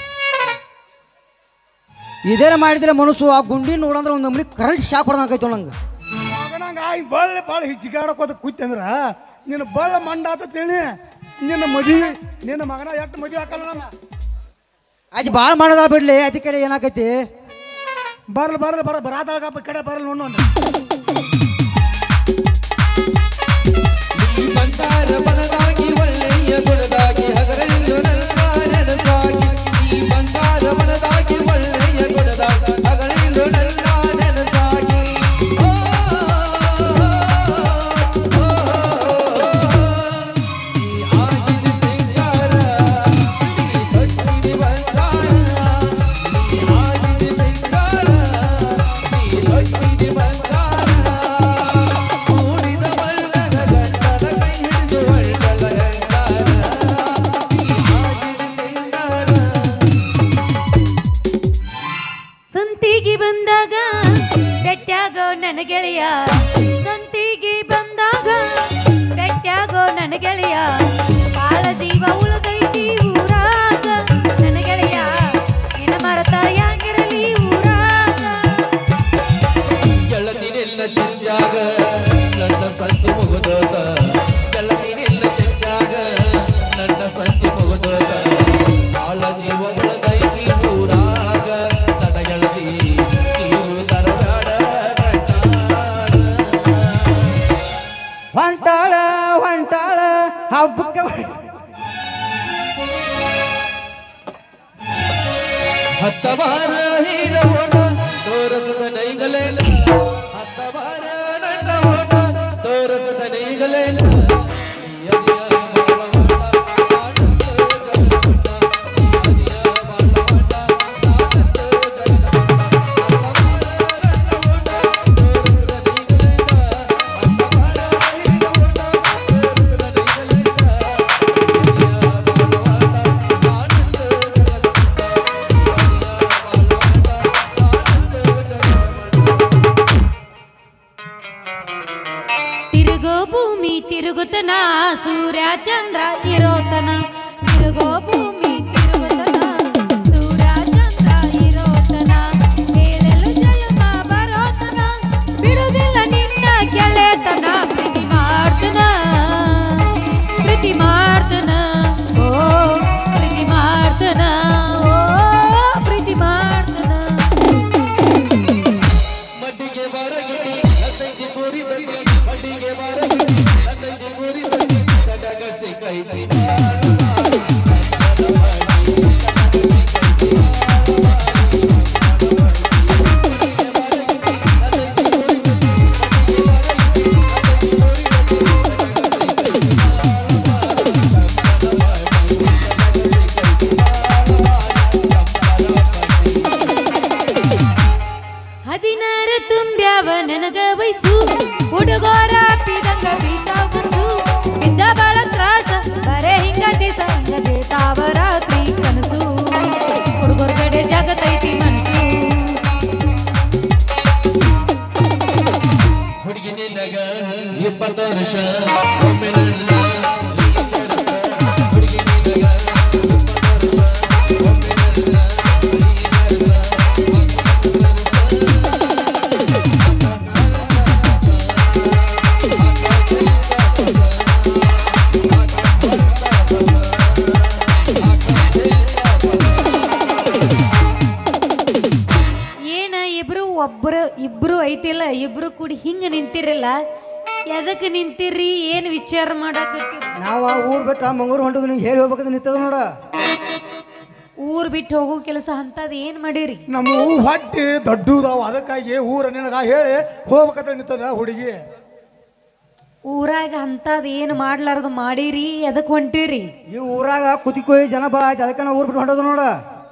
ಇದೇ ಮಾಡಿದ್ರೆ ಮನಸ್ಸು ಆ ಗುಂಡಿ ನೋಡಂದ್ರೆ ಒಂದು ನಮ್ನಿ ಕರೆಂಟ್ ಶಾಕ್ ಹೊಡೆದಂಗೈತು ನಂಗೆ ಮಗನಂಗ ಈ ಬಳ್ಳಿ ಭಾಳ ಹಿಚ್ಚಿಗಾಡಕೋತ ಕೂತಂದ್ರ ನಿನ್ನ ಬಳ್ಳ ಮಂಡ ಆತ ತಿಳಿ ನಿನ್ನ ಮದುವೆ ನಿನ್ನ ಮಗನ ಎಷ್ಟು ಮದುವೆ ಹಾಕಲ್ಲ ನಮ್ಮ ಅದು ಭಾಳ ಮಾಡೋದ ಬಿಡ್ಲಿ ಅದಕ್ಕೆ ಏನಾಕೈತಿ ಬರ್ಲಿ ಬರ್ಲಿ ಬರ ಬರಾತಾಳಗಪ್ಪ ಈ ಕಡೆ ಬರಲ್ಲ ನೋಡು ಈ ಬಂಗಾರ ಮನದಾಗಿ ಒಳ್ಳೆಯ ಗುಣದಾಗಿ ಹಗಲಿಲ್ಲೂ ನನ್ನ ನೆನಸಾಗಿ ಈ ಬಂಗಾರ ಮನದಾಗಿ ಒಳ್ಳೆಯ ಗುಣದಾಗಿ ಹಗಲಿಲ್ಲೂ ನನ್ನ ನೆನಸಾಗಿ ಓ, ಓ, ಈ ಆಗಿನ ಸಿಂಗಾರ ಈ ತೊಟ್ಟಿನ ಬಂಗಾರ ಈ ಆಗಿನ ಸಿಂಗಾರ ಈ ತೊಟ್ಟಿನ ಬಂಗಾರ ಮೂಡಿದ ಮಲ್ಲನ ಗಂಡನ ಕೈ ಹಿಡಿದು ಒಳ್ಳೆಯ ಹೆಂಗಾರ ಈ ಆಗಿನ ಸಿಂಗಾರ ಸಂತಿಗೆ ಬಂದಾಗ ಬೆಟ್ಟಾಗೋ ನನ್ನ ಗೆಳೆಯ ಸಂತಿಗೆ ಬಂದಾಗ ಬೆಟ್ಟಾಗೋ ನನ್ನ ಗೆಳೆಯ ಹಬ್ಬಕ್ಕೆ ಹತ್ತ ಬಾರ ಹೀರವೋಣ ತೋರಸದ ನೈಗಲೇನ ಹತ್ತ ಬಾರ ನನ್ನ ಓಣ ತೋರಸದ ನೈಗಲೇನ ತಿರುಗೋ ಭೂಮಿ ತಿರುಗುತ್ತನ ಸೂರ್ಯ ಚಂದ್ರ ಇರೋತನ ತಿರುಗೋ ಭೂಮಿ ತಿರುಗುತ್ತನ ಸೂರ್ಯ ಚಂದ್ರ ಇರೋತನ ಮೇಲೆಲ್ಲ ಜನ್ಮ ಬರೋತನ ಬಿಡುದಿಲ್ಲ ನಿನ್ನ ಗೆಳೆತನ ಪ್ರೀತಿ ಮಾಡ್ತನ ಪ್ರೀತಿ ಮಾಡ್ತನ ಓ ಪ್ರೀತಿ ಮಾಡ್ತನ ಓ ಪ್ರೀತಿ ಮಾಡ್ತನ ಮಡ್ಡಿಗೆ ಬರಗಿಟಿ ಹತ್ತೈದು ಕೂರಿ ಬಂದಿ ಮಡ್ಡಿಗೆ ಬರಗಿಟಿ ಹತ್ತೈದು ಕೂರಿ ಬಂದಿ ಕಡಗಸಿ ಕೈತಿ ಹದಿನಾರು ತುಂಬ್ಯಾವ ನನಗ ವಯಸ್ಸು ಹುಡುಗೋರ ಪಿದಂಗ ಬೀಸಾವಂತು ಬಿದ್ದ ಬಾಳ ತ್ರಾಸ ಬರೇ ಹಿಂಗ ದಿಸ ಹಿಂಗ ದೇತಾವ ರಾತ್ರಿ ಕನಸು ಹುಡುಗರ ಕಡೆ ಜಾಗತೈತಿ ಮನಸ್ಸು ಹುಡುಗಿ ನಿನಗ ಇಪ್ಪತ್ತು ವರ್ಷ ಒಮ್ಮೆ ನನ್ನ ಹುಡುಗಿ ನಿನಗ ಏನ ಇಬ್ರು ಒಬ್ರು ಇಬ್ರು ಐತಿಲ್ಲ ಇಬ್ರು ಕೂಡಿ ಹಿಂಗ ನಿಂತಿರಲ್ಲ ಎದಕ್ಕೆ ನಿಂತಿರ್ರಿ ಏನ್ ವಿಚಾರ ಮಾಡಾಕತ್ತೀರಿ ನಾವು ಊರ್ ಬಿಟ್ಟು ಮಂಗಳೂರು ಹೊಂಟದು ನಿಂಗೆ ಹೇಳಿ ಹೋಗ್ಬೇಕಂತ ನಿಂತದ ನೋಡ ಊರ್ ಬಿಟ್ಟು ಹೋಗೋ ಕೆಲಸ ಅಂತದ್ ಏನ್ ಮಾಡಿರಿ ನಮ್ಮ ಊ- ಹೊಟ್ಟೆ ದೊಡ್ಡದಾವ ಅದಕ್ಕಾಗಿ ಊರ ನಿನಗ ಹೇಳಿ ಹೋಗ್ಬೇಕಂತ ನಿಂತದ ಹುಡುಗಿ ಊರಾಗ ಅಂತದ್ ಏನ್ ಮಾಡ್ಲಾರ್ದು ಮಾಡಿರಿ ಎದಕ್ ಹೊಂಟಿರಿ ಈ ಊರಾಗ ಕುತಿಕೋಯಿ ಜನ ಭಾಳ ಆಯ್ತು ಅದಕ್ಕೆ ನಾವು ಊರ್ ಬಿಟ್ಟು ಹೊಂಟದು ನೋಡ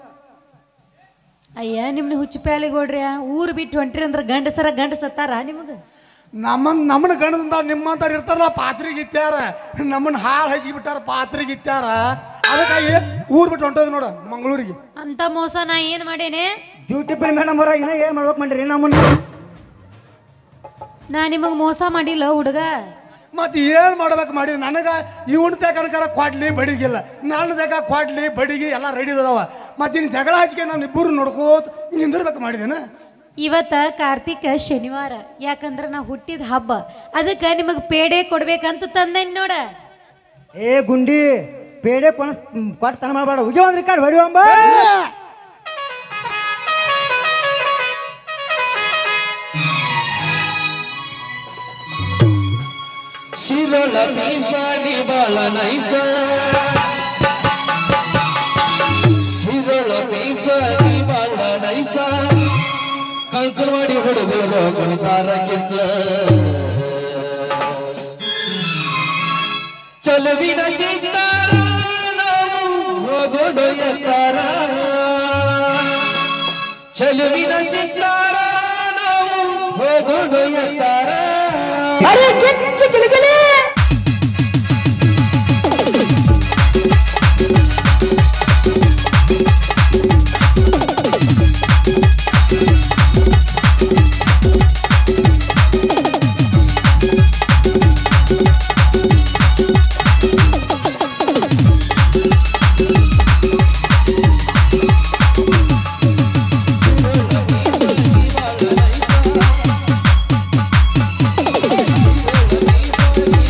ಅಯ್ಯ ನಿಮ್ನ ಹುಚ್ಚ ಪ್ಯಾಲಿಗೋಡ್ರಿ ಊರ್ ಬಿಟ್ಟು ಹೊಂಟ್ರಿ ಅಂದ್ರ ಗಂಡಸರ ಗಂಡ ಸತ್ತಾರ ನಿಮಗ ನಮ್ಮನ್ ನಮ್ಮನ್ನ ಗಣದಿಂದ ನಿಮ್ಮಂತಾರ ಇರ್ತಾರಲ್ಲ ಪಾತ್ರಿಗೆ ಇತ್ಯಾರ ನಮ್ಮನ್ನ ಹಾಳು ಹಚ್ಚಿ ಬಿಟ್ಟಾರ ಪಾತ್ರಿಗೆ ಇತ್ಯಾರ ಅದಕ್ಕಾಗಿ ಊರ್ ಬಿಟ್ಟು ಹೊಂಟದ ನೋಡ ಮಂಗಳೂರಿಗೆ ಅಂತ ಮೋಸ ನಾ ಏನ್ ಮಾಡೇನೆ ಡ್ಯೂಟಿ ಪೇನ್ ಮೇಡಮ್ ಅವರ ಇನ್ನ ಏನ್ ಮಾಡ್ಬೇಕು ಮಾಡ್ರಿ ನಮ್ಮನ್ನ ನಾ ನಿಮಗ್ ಮೋಸ ಮಾಡಿಲ್ಲ ಹುಡುಗ ಮತ್ತೆ ಏನ್ ಮಾಡ್ಬೇಕು ಮಾಡಿ ನನಗ ಇವನ್ ತಕನಕರ ಕ್ವಾಡ್ಲಿ ಬಡಿಗಿಲ್ಲ ನನ್ನ ತಕ ಕ್ವಾಡ್ಲಿ ಬಡಿಗಿ ಎಲ್ಲ ರೆಡಿ ಅದಾವ ಮತ್ತೆ ಇನ್ನು ಜಗಳ ಹಚ್ಚಿಗೆ ನಾನು ಇಬ್ಬರು ನೋಡ್ಕೋತ ನಿಂದಿರ್ಬೇಕು ಮಾಡಿದೇನ ಇವತ್ತ ಕಾರ್ತಿಕ ಶನಿವಾರ ಯಾಕಂದ್ರ ನಾ ಹುಟ್ಟಿದ ಹಬ್ಬ ಅದಕ್ಕ ನಿಮಗ್ ಪೇಡೆ ಕೊಡ್ಬೇಕಂತ ತಂದೇನ್ ನೋಡ ಏ ಗುಂಡಿ ಪೇಡೆ ಕೊನ ಕೊಟ್ಟು ತನ ಮಾಡಬೇಡ ಉಗಿ ಒಂದ್ರಿ ಕಾಡ್ ಹೊಡಿವಂಬ ಶಿರೋಳ ಪೀಸ ನೀ ಬಾಳ ನೈಸ ಶಿರೋಳ ಪೀಸ ನೀ ಬಾಳ ನೈಸ ಕಂಕುಳವಾಡಿ ಹುಡುಗರು ಕುಣಿತಾರ ಕಿಸ ಚಲುವಿನ ಚಿತ್ತಾರ ನಾವು ಹೋಗೋಡು ಎತ್ತಾರ ಚಲುವಿನ ಚಿತ್ತಾರ ನಾವು ಹೋಗೋಡು ಎತ್ತಾರ ಿ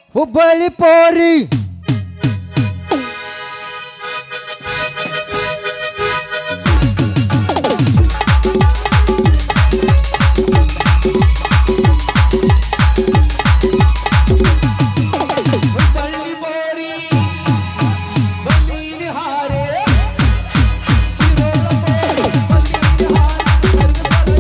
ಹುಬ್ಬಳ್ಳಿ ಪೋರಿ ಬಳ್ಳಿ ಬೋರಿ ಬನ್ನಿನಿ ಹಾರೆ ಸಿರೋಳ ಬೋರಿ ಬನ್ನಿನಿ ಹಾರೆ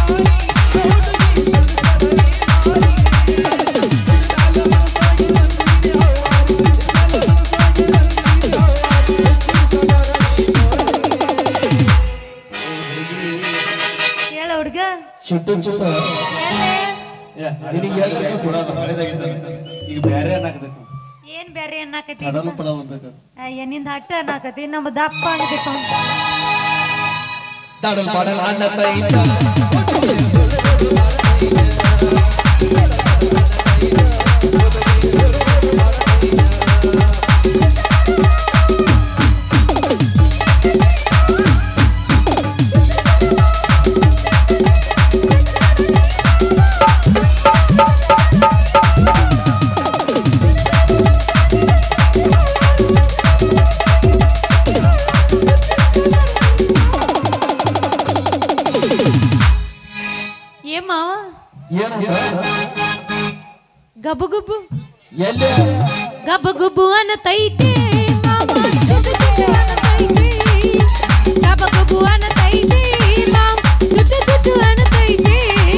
ಹೇಳ ಹುಡ್ಗ ಚುಟ್ಟು ಚುಟ್ಟು ನಿನಗೆ ಹೇಳ್ಬೇಕು ಕೊಡೋದು ಹಳೆದಾಗಿದ್ದ ಈಗ ಬೇರೆ ಅನ್ನಕತ್ತೈತಿ ಏನ್ ಬ್ಯಾರೆ ಅನ್ನಕತ್ತಿ ಕಡಲು ಪಡ ಬಂದೈತೆ ಎನ್ನಿಂದ ಹಟ್ಟ ಅನ್ನಕತ್ತಿ ನಮ್ಮ ದಪ್ಪ ಆಗಬೇಕು ತಡಲ್ ಪಡಲ್ ಅನ್ನ ತೈತ ಏ ಮಾವ ಏನಂತ ಗಬ್ಬು ಗುಬ್ಬು ಎಲ್ಲಿ ಗಬ್ಬು ಗುಬ್ಬು ಅನ್ನತೈತೆ ಮಾವ ಗುಬ್ಬು ಗುಬ್ಬು ಅನ್ನತೈತೆ ಗಬ್ಬು ಗುಬ್ಬು ಅನ್ನತೈತೆ ಮಾವ ಗುಡ್ಡು ಗುಡ್ಡು ಅನ್ನತೈತೆ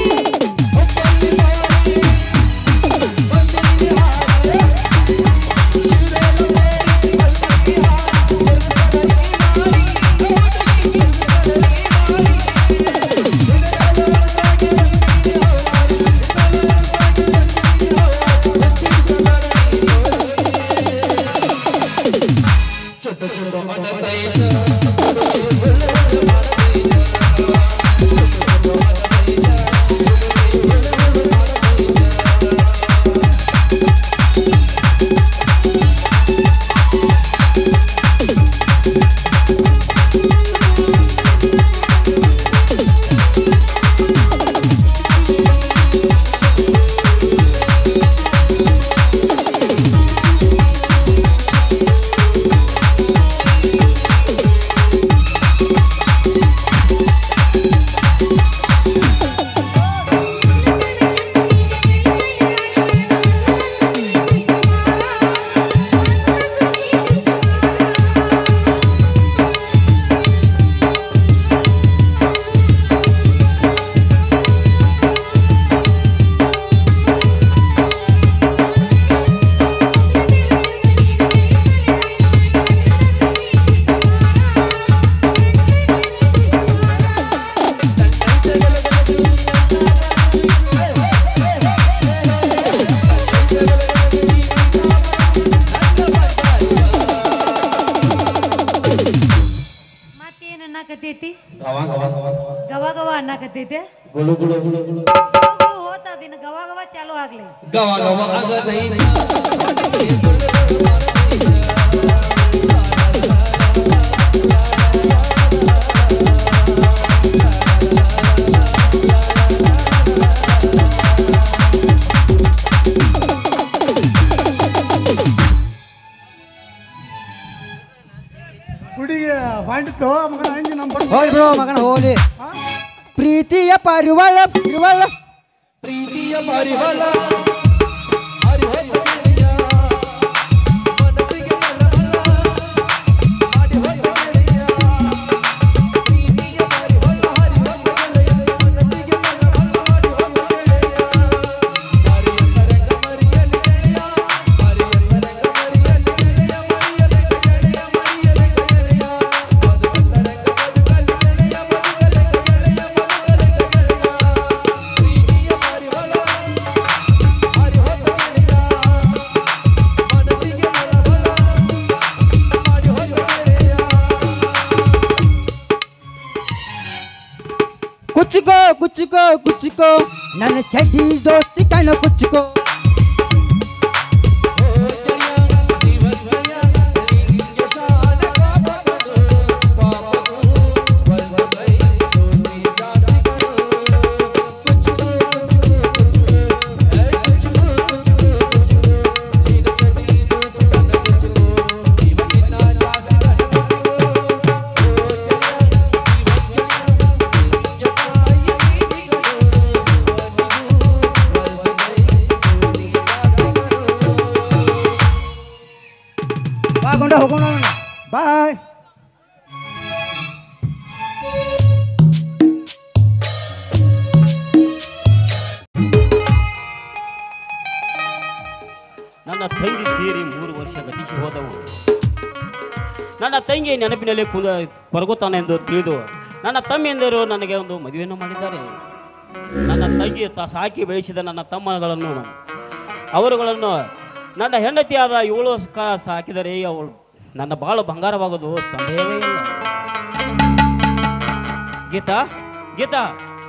ಚುಟ್ಟು ಚುಟ್ಟು ಅನ್ನ ತೈತ ಮತ್ತೇನ್ ಅನ್ನಕತ್ತೈತಿ ಅವಾಗ ಅವಾಗ ಅವಾಗ ಗವ ಗವ ಅನ್ನಕತ್ತೈತೆ ಗುಳು ಗುಳು ಗುಳು ಗುಳು ಹೋಗ್ಲು ಹೋತ ದಿನ ಗವ ಗವ ಚಾಲು ಆಗ್ಲಿ ಗವ ಗವ ಆಗದೈತ ಹುಡುಗಿ ಹೊಂಟಿತ್ತು ಮಗನ ಹಂಗೆ ನಮ್ಮ ಬಡ ಹೋಗ್ಲಿ ಬ್ರೋ ಮಗನ ಹೋಗ್ಲಿ ಪ್ರೀತಿಯ ಪರಿವಳ ಪರಿವಳ ಪ್ರೀತಿಯ ಪರಿವಲ ಕುಚ್ಕೋ ಕುಚ್ಕೋ ಕುಚ್ಕೋ ನನ್ನ ಚಡ್ಡಿ ದೋಸ್ತಿ ಕಣ ಕುಚ್ಕೋ ನನ್ನ ತಂಗಿ ತೀರಿ ಮೂರು ವರ್ಷ ಗತಿಸಿ ಹೋದವು ನನ್ನ ತಂಗಿ ನೆನಪಿನಲ್ಲಿ ಕುಂದ ಕೊರಗುತ್ತಾನೆಂದು ತಿಳಿದು ನನ್ನ ತಮ್ಮಿಯಂದರು ನನಗೆ ಒಂದು ಮದುವೆಯನ್ನು ಮಾಡಿದ್ದಾರೆ ನನ್ನ ತಂಗಿ ತ ಸಾಕಿ ಬೆಳೆಸಿದ ನನ್ನ ತಮ್ಮಗಳನ್ನು ಅವರುಗಳನ್ನು ನನ್ನ ಹೆಂಡತಿಯಾದ ಏಳು ಕ ಸಾಕಿದರೆ ಅವಳು ನನ್ನ ಬಾಳು ಬಂಗಾರವಾಗೋದು ಸಂದೇಹವೇ ಇಲ್ಲ ಗೀತಾ ಗೀತಾ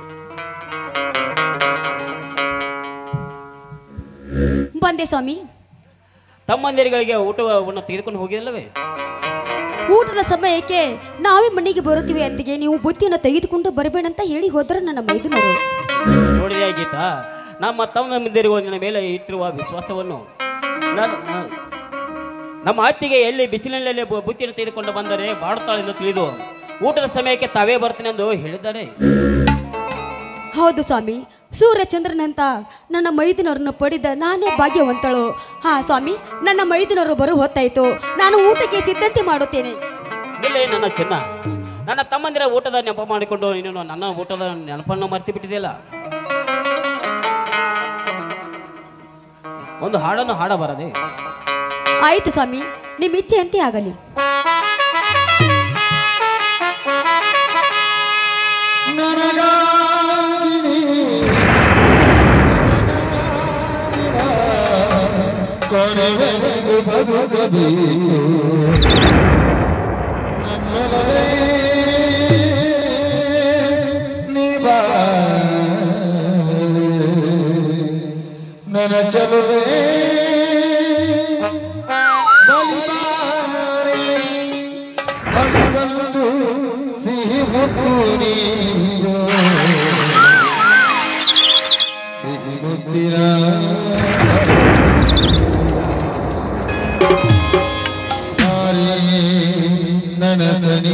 ಬಂದೆ ಸ್ವಾಮಿ ತಮ್ಮಂದಿರಿಗೆ ಊಟವನ್ನು ತೆಗೆದುಕೊಂಡು ಹೋಗಿಲ್ಲವೇ ಊಟದ ಸಮಯಕ್ಕೆ ನಾವೇ ಮನೆಗೆ ಬರುತ್ತೀವಿ ಅತ್ತಿಗೆ ನೀವು ಬುತ್ತಿಯನ್ನು ತೆಗೆದುಕೊಂಡು ಬರಬೇಡಂತ ಹೇಳಿ ಹೋದ್ರ ನನ್ನ ಮೈದುನರು ನೋಡಿದೆ ಗೀತಾ ನಮ್ಮ ತಮ್ಮಂದಿರುಗಳು ನಿನ್ನ ಮೇಲೆ ಇಟ್ಟಿರುವ ವಿಶ್ವಾಸವನ್ನು ನನ್ನ- ನ- ನಮ್ಮ ಅತ್ತಿಗೆ ಎಲ್ಲಿ ಬಿಸಿಲಿನಲ್ಲಿ ಬು- ಬುತ್ತಿಯನ್ನು ತೆಗೆದುಕೊಂಡು ಬಂದರೆ ಬಾಡುತ್ತಾಳೆಂದು ತಿಳಿದು ಊಟದ ಸಮಯಕ್ಕೆ ತಾವೇ ಬರ್ತೀನಿ ಎಂದು ಹೇಳಿದ್ದಾರೆ ಹೌದು ಸ್ವಾಮಿ ಸೂರ್ಯಚಂದ್ರನಂತ ನನ್ನ ಮೈದಿನರನ್ನು ಪಡೆದ ನಾನೇ ಭಾಗ್ಯವಂತಳು ಹಾ ಸ್ವಾಮಿ ನನ್ನ ಮೈದಿನರು ಬರು ಹೊತ್ತಾಯ್ತು ನಾನು ಊಟಕ್ಕೆ ಸಿದ್ಧತೆ ಮಾಡುತ್ತೇನೆ ನಿಲ್ಲೇ ನನ್ನ ಚಿನ್ನ ನನ್ನ ತಮ್ಮಂದಿರ ಊಟದ ನೆನಪು ಮಾಡಿಕೊಂಡು ನೀನು ನನ್ನ ಊಟದ ನೆನಪನ್ನು ಮರ್ತಿ ಬಿಟ್ಟಿದೆಯಲ್ಲ ಒಂದು ಹಾಡನ್ನು ಹಾಡಬಾರದೆ ಆಯ್ತು ಸ್ವಾಮಿ ನಿಮ್ಮ ಇಚ್ಛೆಯಂತೆ ಆಗಲಿ ಕೊನೆವರೆಗೂ ಬದುಕಬೇಕು ನನ್ನೊಲವೇ ನೀಬಾ ನನ್ನ ಚಲುವೆ ಬಲಿಬಾರೆ ಬಂದು ಸಿಹಿ ಮುತ್ತು ನೀಯೋ ಸಿಹಿ ಮುತ್ತಿನ ನನಸನಿ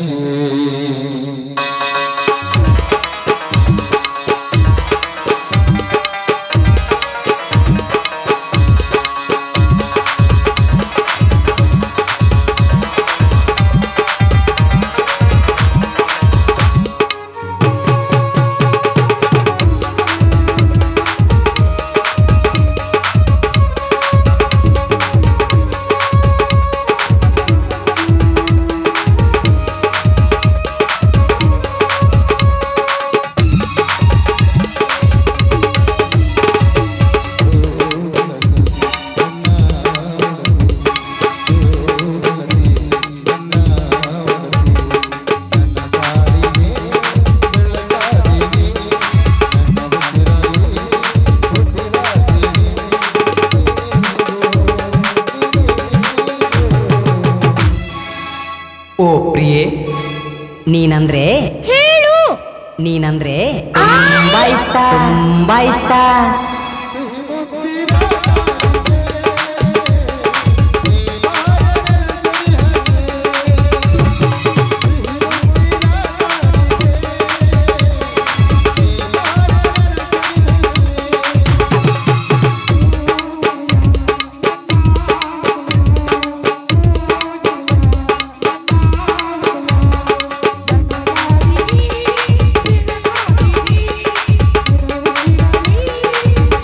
ಓ ಪ್ರಿಯೆ ನೀನಂದ್ರೆ ಹೇಳು ನೀನಂದ್ರೆ ತುಂಬಾ ಇಷ್ಟ ತುಂಬಾ ಇಷ್ಟ ಿ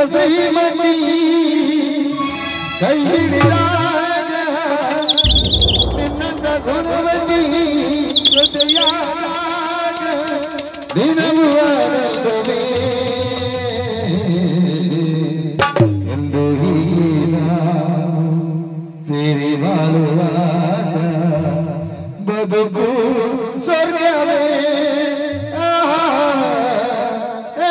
ಶ್ರೀಮತಿ ಕೈ ಹಿಡಿದಾಗ ನಿನ್ನ ಗುಣವತಿ ಜೊತೆಯಾದಾಗ ದಿನವೂ ಆನಂದವೇ ಎಂದು ಹೀಗೆ ನಾವು ಸೇರಿ ಬಾಳುವಾಗ ಬದುಕು ಸ್ವರ್ಗವೇ ಆಹಾ, ಏ,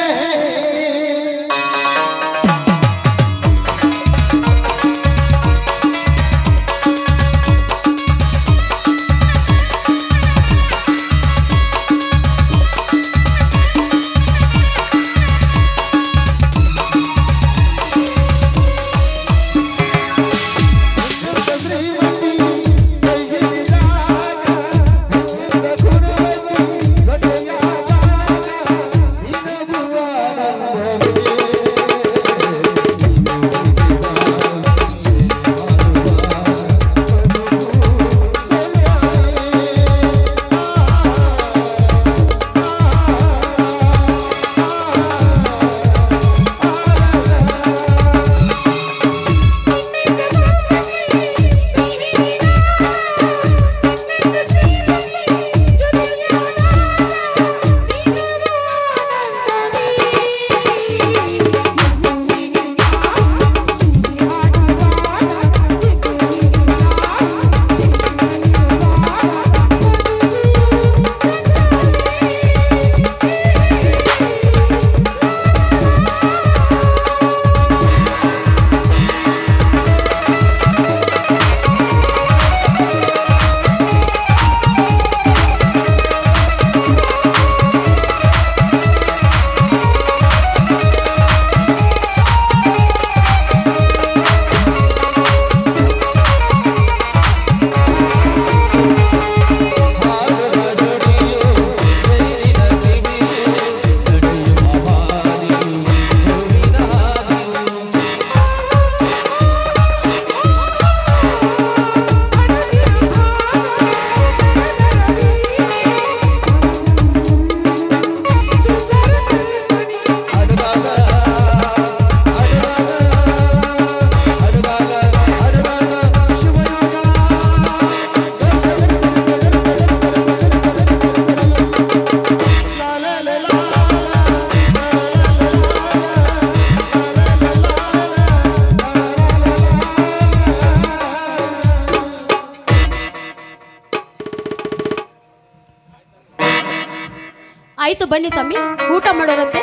ಶ್ರೀಮತಿ ಕೈ ಹಿಡಿದಾಗ ನಿನ್ನ ಗುಣವತಿ ಜೊತೆಯಾದಾಗ ದಿನವೂ ಆನಂದವೇ ಆಯ್ತು ಬನ್ನಿ ಸ್ವಾಮಿ ಊಟ ಮಾಡೋರಂತೆ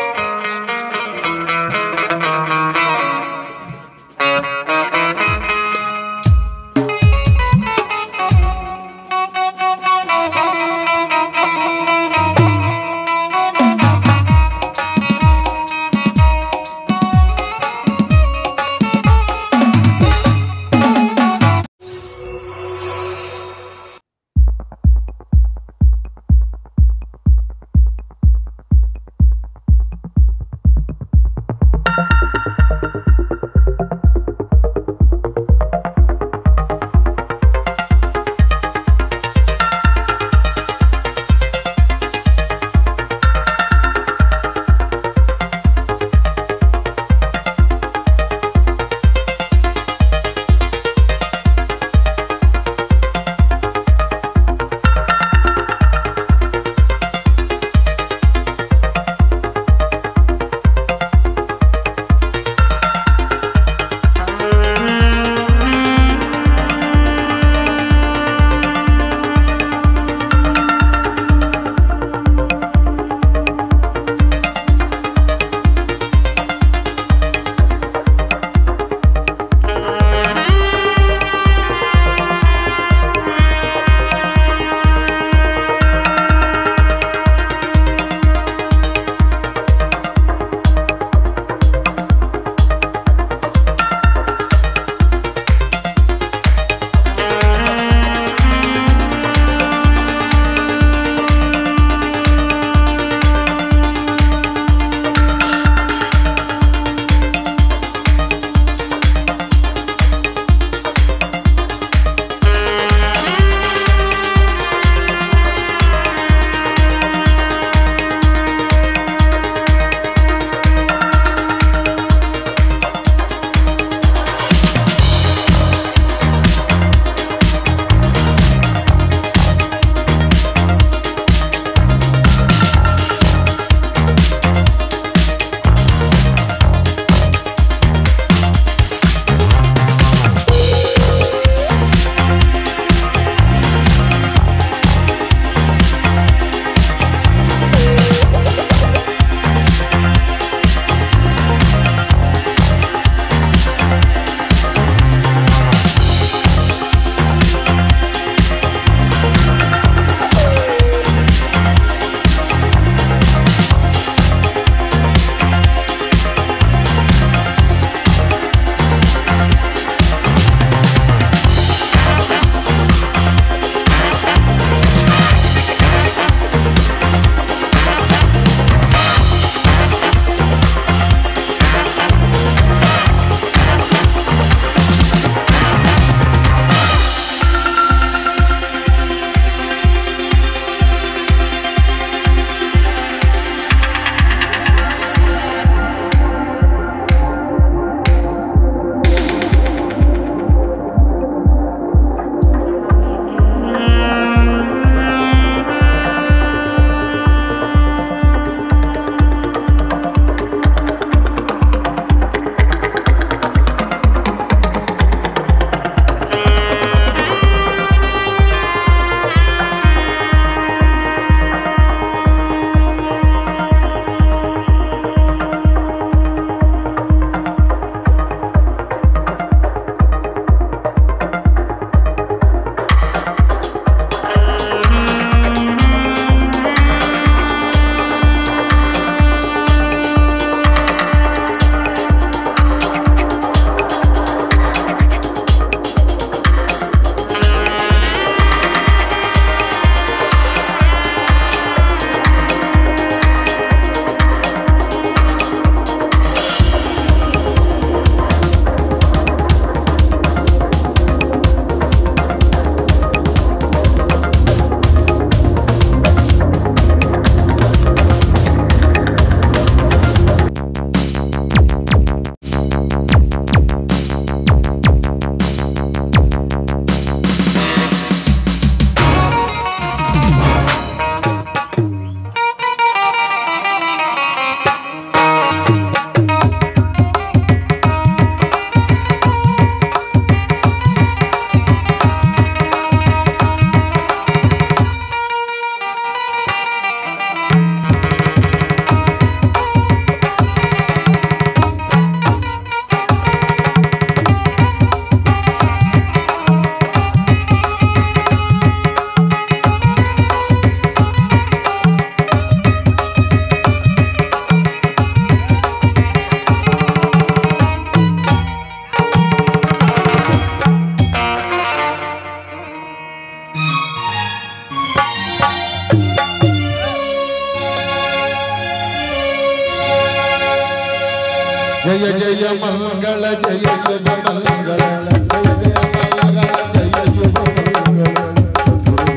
ಜಯ ಜಯ ಮಂಗಳ ಜಯ ಶುಭ ಮಂಗಳ ಜಯ ಜಯ ಮಂಗಳ ಜಯ ಶುಭ ಮಂಗಳ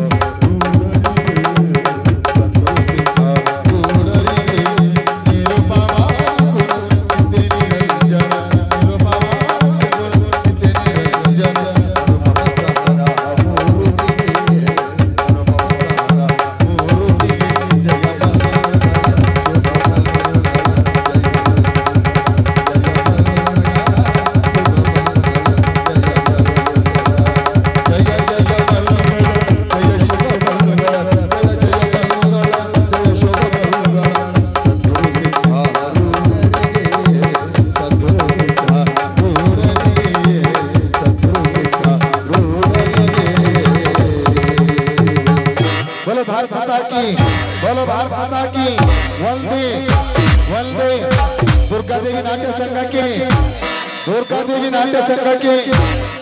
बोलो भारत माता की बोलो भारत माता की वंदे वंदे दुर्गा देवी नाट्य संघ के दुर्गा देवी नाट्य संघ के